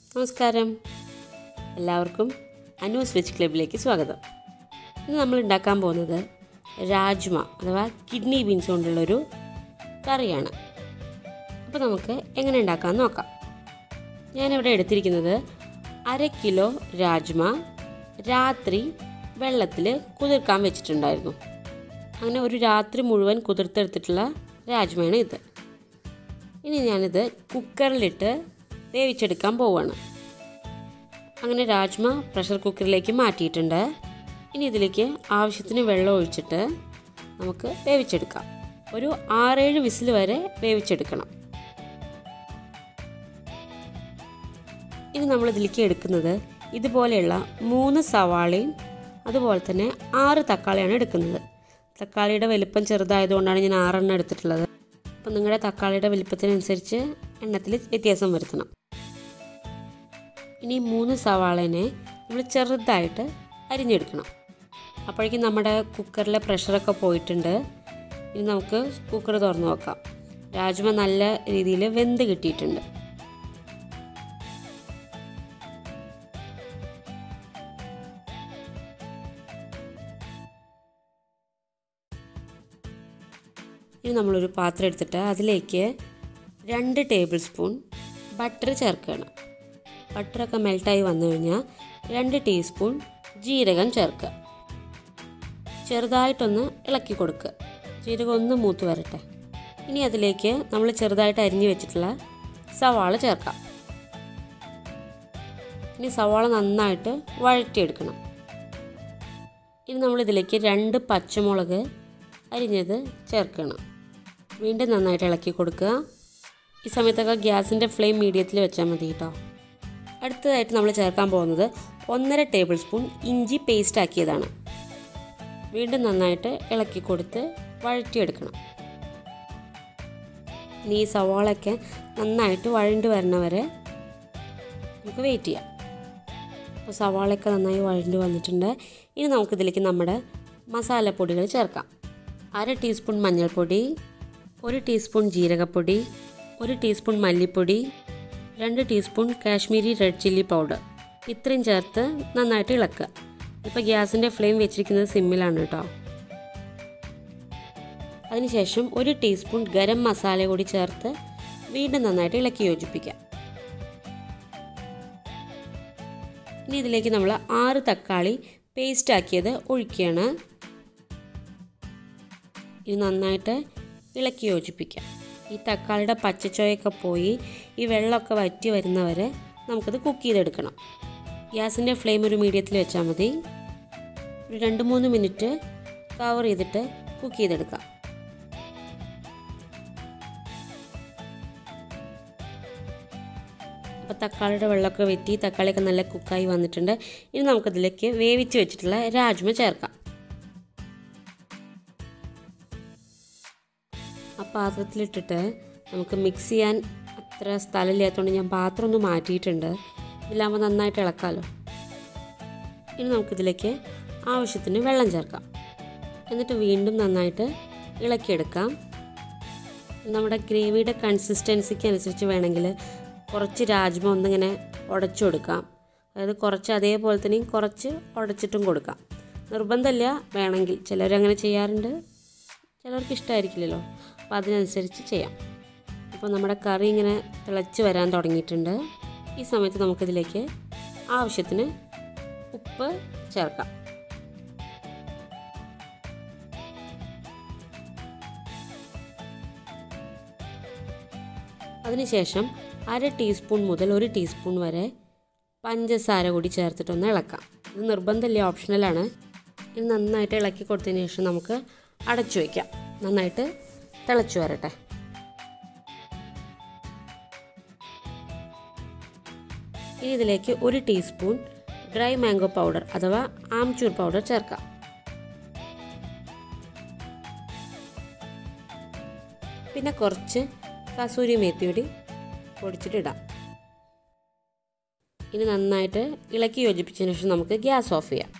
നമസ്കാരം എല്ലാവർക്കും അനൂസ് വെച്ച് ക്ലബിലേക്ക് സ്വാഗതം ഇന്ന് നമ്മൾ ഉണ്ടാക്കാൻ പോകുന്നത് രാജ്മ അഥവാ കിഡ്നി ബീൻസ് കൊണ്ടുള്ളൊരു കറിയാണ് അപ്പോൾ നമുക്ക് എങ്ങനെ ഉണ്ടാക്കാമെന്ന് നോക്കാം ഞാനിവിടെ എടുത്തിരിക്കുന്നത് അര കിലോ രാജ്മ രാത്രി വെള്ളത്തിൽ കുതിർക്കാൻ വെച്ചിട്ടുണ്ടായിരുന്നു അങ്ങനെ ഒരു രാത്രി മുഴുവൻ കുതിർത്തെടുത്തിട്ടുള്ള രാജ്മയാണ് ഇത് ഇനി ഞാനിത് കുക്കറിലിട്ട് വേവിച്ചെടുക്കാൻ പോവുകയാണ് അങ്ങനെ രാജ്മ പ്രഷർ കുക്കറിലേക്ക് മാറ്റിയിട്ടുണ്ട് ഇനി ഇതിലേക്ക് ആവശ്യത്തിന് വെള്ളം ഒഴിച്ചിട്ട് നമുക്ക് വേവിച്ചെടുക്കാം ഒരു ആറേഴ് വിസിൽ വരെ വേവിച്ചെടുക്കണം ഇനി നമ്മൾ ഇതിലേക്ക് എടുക്കുന്നത് ഇതുപോലെയുള്ള മൂന്ന് സവാളയും അതുപോലെ തന്നെ ആറ് തക്കാളിയാണ് എടുക്കുന്നത് തക്കാളിയുടെ വലിപ്പം ചെറുതായതുകൊണ്ടാണ് ഞാൻ ആറെണ്ണം എടുത്തിട്ടുള്ളത് അപ്പം നിങ്ങളുടെ തക്കാളിയുടെ വലിപ്പത്തിനനുസരിച്ച് എണ്ണത്തിൽ വ്യത്യാസം വരുത്തണം ഇനി മൂന്ന് സവാളനെ നമ്മൾ ചെറുതായിട്ട് അരിഞ്ഞെടുക്കണം അപ്പോഴേക്കും നമ്മുടെ കുക്കറിലെ പ്രഷറൊക്കെ പോയിട്ടുണ്ട് ഇനി നമുക്ക് കുക്കർ തുറന്ന് നോക്കാം രാജ്മ നല്ല രീതിയിൽ വെന്ത് കിട്ടിയിട്ടുണ്ട് ഇനി നമ്മളൊരു പാത്രം എടുത്തിട്ട് അതിലേക്ക് രണ്ട് ടേബിൾ സ്പൂൺ ബട്ടർ ചേർക്കണം ബട്ടറൊക്കെ മെൽട്ടായി വന്നു കഴിഞ്ഞാൽ രണ്ട് ടീസ്പൂൺ ജീരകം ചേർക്കുക ചെറുതായിട്ടൊന്ന് ഇളക്കി കൊടുക്കുക ജീരകം ഒന്ന് മൂത്ത് വരട്ടെ ഇനി അതിലേക്ക് നമ്മൾ ചെറുതായിട്ട് അരിഞ്ഞു വെച്ചിട്ടുള്ള സവാള ചേർക്കാം ഇനി സവാള നന്നായിട്ട് വഴറ്റിയെടുക്കണം ഇനി നമ്മളിതിലേക്ക് രണ്ട് പച്ചമുളക് അരിഞ്ഞത് ചേർക്കണം വീണ്ടും നന്നായിട്ട് ഇളക്കി കൊടുക്കുക ഈ സമയത്തൊക്കെ ഗ്യാസിൻ്റെ ഫ്ലെയിം മീഡിയത്തിൽ വെച്ചാൽ മതി കേട്ടോ അടുത്തതായിട്ട് നമ്മൾ ചേർക്കാൻ പോകുന്നത് ഒന്നര ടേബിൾ സ്പൂൺ ഇഞ്ചി പേസ്റ്റ് ആക്കിയതാണ് വീണ്ടും നന്നായിട്ട് ഇളക്കി കൊടുത്ത് വഴറ്റിയെടുക്കണം ഇനി ഈ സവാളയൊക്കെ നന്നായിട്ട് വഴണ്ട് വരണവരെ നമുക്ക് വെയിറ്റ് ചെയ്യാം അപ്പോൾ സവാളയൊക്കെ നന്നായി വഴണ്ട് വന്നിട്ടുണ്ട് ഇനി നമുക്കിതിലേക്ക് നമ്മുടെ മസാലപ്പൊടികൾ ചേർക്കാം അര ടീസ്പൂൺ മഞ്ഞൾപ്പൊടി ഒരു ടീസ്പൂൺ ജീരകപ്പൊടി ഒരു ടീസ്പൂൺ മല്ലിപ്പൊടി രണ്ട് teaspoon Kashmiri red chilli powder ഇത്രയും ചേർത്ത് നന്നായിട്ട് ഇളക്കുക ഇപ്പോൾ ഗ്യാസിൻ്റെ ഫ്ലെയിം വെച്ചിരിക്കുന്നത് സിമ്മിലാണ് കേട്ടോ അതിനുശേഷം ഒരു ടീസ്പൂൺ ഗരം മസാല കൂടി ചേർത്ത് വീണ്ടും നന്നായിട്ട് ഇളക്കി യോജിപ്പിക്കാം ഇനി ഇതിലേക്ക് നമ്മൾ ആറ് തക്കാളി പേസ്റ്റ് ആക്കിയത് ഒഴിക്കുകയാണ് ഇത് നന്നായിട്ട് ഇളക്കി യോജിപ്പിക്കാം ഈ തക്കാളിയുടെ പച്ചച്ചോയൊക്കെ പോയി ഈ വെള്ളമൊക്കെ വറ്റി വരുന്നവരെ നമുക്കത് കുക്ക് ചെയ്തെടുക്കണം ഗ്യാസിൻ്റെ ഫ്ലെയിം ഒരു മീഡിയത്തിൽ വെച്ചാൽ മതി ഒരു രണ്ട് മൂന്ന് മിനിറ്റ് കവർ ചെയ്തിട്ട് കുക്ക് ചെയ്തെടുക്കാം അപ്പോൾ തക്കാളിയുടെ വെള്ളമൊക്കെ വെറ്റി തക്കാളിയൊക്കെ നല്ല കുക്കായി വന്നിട്ടുണ്ട് ഇനി നമുക്കതിലേക്ക് വേവിച്ച് വെച്ചിട്ടുള്ള രാജ്മ ചേർക്കാം ആ പാത്രത്തിലിട്ടിട്ട് നമുക്ക് മിക്സ് ചെയ്യാൻ അത്ര സ്ഥലമില്ലാത്തതുകൊണ്ട് ഞാൻ പാത്രം ഒന്ന് മാറ്റിയിട്ടുണ്ട് ഇതിലാകുമ്പോൾ നന്നായിട്ട് ഇളക്കാമല്ലോ ഇനി നമുക്കിതിലേക്ക് ആവശ്യത്തിന് വെള്ളം ചേർക്കാം എന്നിട്ട് വീണ്ടും നന്നായിട്ട് ഇളക്കിയെടുക്കാം നമ്മുടെ ഗ്രേവിയുടെ കൺസിസ്റ്റൻസിക്ക് അനുസരിച്ച് വേണമെങ്കിൽ കുറച്ച് രാജ്മ ഒന്നിങ്ങനെ ഉടച്ചു കൊടുക്കാം അതായത് കുറച്ച് അതേപോലെ തന്നെയും കുറച്ച് ഉടച്ചിട്ടും കൊടുക്കാം നിർബന്ധമില്ല വേണമെങ്കിൽ ചിലരങ്ങനെ ചെയ്യാറുണ്ട് ചിലർക്ക് ഇഷ്ടമായിരിക്കില്ലല്ലോ അപ്പോൾ അതിനനുസരിച്ച് ചെയ്യാം അപ്പോൾ നമ്മുടെ കറി ഇങ്ങനെ തിളച്ച് വരാൻ തുടങ്ങിയിട്ടുണ്ട് ഈ സമയത്ത് നമുക്കിതിലേക്ക് ആവശ്യത്തിന് ഉപ്പ് ചേർക്കാം അതിനുശേഷം അര ടീസ്പൂൺ മുതൽ ഒരു ടീസ്പൂൺ വരെ പഞ്ചസാര കൂടി ചേർത്തിട്ടൊന്ന് ഇളക്കാം ഇത് നിർബന്ധമില്ല ഓപ്ഷണലാണ് ഇത് നന്നായിട്ട് ഇളക്കി കൊടുത്തതിന് ശേഷം നമുക്ക് അടച്ചു വയ്ക്കാം നന്നായിട്ട് തിളച്ചു വരട്ടെ ഇനി ഇതിലേക്ക് ഒരു ടീസ്പൂൺ ഡ്രൈ മാംഗോ പൗഡർ അഥവാ ആംചൂർ പൗഡർ ചേർക്കാം പിന്നെ കുറച്ച് കസൂരി മേത്തി കൂടി പൊടിച്ചിട്ടിടാം ഇനി നന്നായിട്ട് ഇളക്കി യോജിപ്പിച്ചതിന് ശേഷം നമുക്ക് ഗ്യാസ് ഓഫ് ചെയ്യാം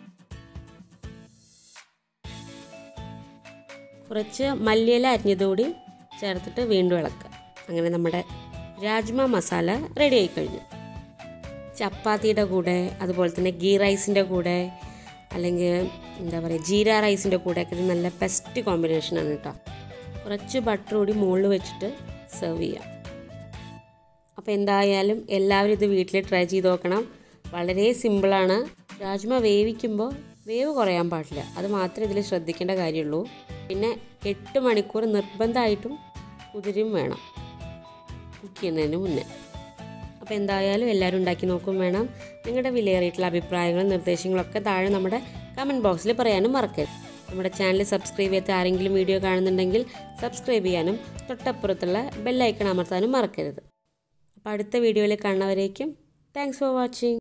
കുറച്ച് മല്ലിയില അരിഞ്ഞതുകൂടി ചേർത്തിട്ട് വീണ്ടും ഇളക്കുക അങ്ങനെ നമ്മുടെ രാജ്മ മസാല റെഡി ആയി കഴിഞ്ഞു ചപ്പാത്തിയുടെ കൂടെ അതുപോലെ തന്നെ ഗീ റൈസിൻ്റെ കൂടെ അല്ലെങ്കിൽ എന്താ പറയുക ജീര റൈസിൻ്റെ കൂടെയൊക്കെ ഇത് നല്ല ബെസ്റ്റ് കോമ്പിനേഷനാണ് കേട്ടോ കുറച്ച് ബട്ടർ കൂടി മുകളിൽ വെച്ചിട്ട് സെർവ് ചെയ്യാം അപ്പോൾ എന്തായാലും എല്ലാവരും ഇത് വീട്ടിൽ ട്രൈ ചെയ്ത് നോക്കണം വളരെ സിമ്പിളാണ് രാജ്മ വേവിക്കുമ്പോൾ വേവ് കുറയാൻ പാടില്ല അത് മാത്രമേ ഇതിൽ ശ്രദ്ധിക്കേണ്ട കാര്യമുള്ളൂ പിന്നെ എട്ട് മണിക്കൂർ നിർബന്ധമായിട്ടും കുതിരും വേണം കുക്ക് ചെയ്യുന്നതിന് മുന്നേ അപ്പോൾ എന്തായാലും എല്ലാവരും ഉണ്ടാക്കി നോക്കും വേണം നിങ്ങളുടെ വിലയേറിയിട്ടുള്ള അഭിപ്രായങ്ങളും നിർദ്ദേശങ്ങളൊക്കെ താഴെ നമ്മുടെ കമൻറ്റ് ബോക്സിൽ പറയാനും മറക്കരുത് നമ്മുടെ ചാനൽ സബ്സ്ക്രൈബ് ചെയ്യാത്ത ആരെങ്കിലും വീഡിയോ കാണുന്നുണ്ടെങ്കിൽ സബ്സ്ക്രൈബ് ചെയ്യാനും തൊട്ടപ്പുറത്തുള്ള ബെല്ലൈക്കൺ അമർത്താനും മറക്കരുത് അപ്പോൾ അടുത്ത വീഡിയോയിൽ കാണുന്നവരേക്കും താങ്ക്സ് ഫോർ വാച്ചിങ്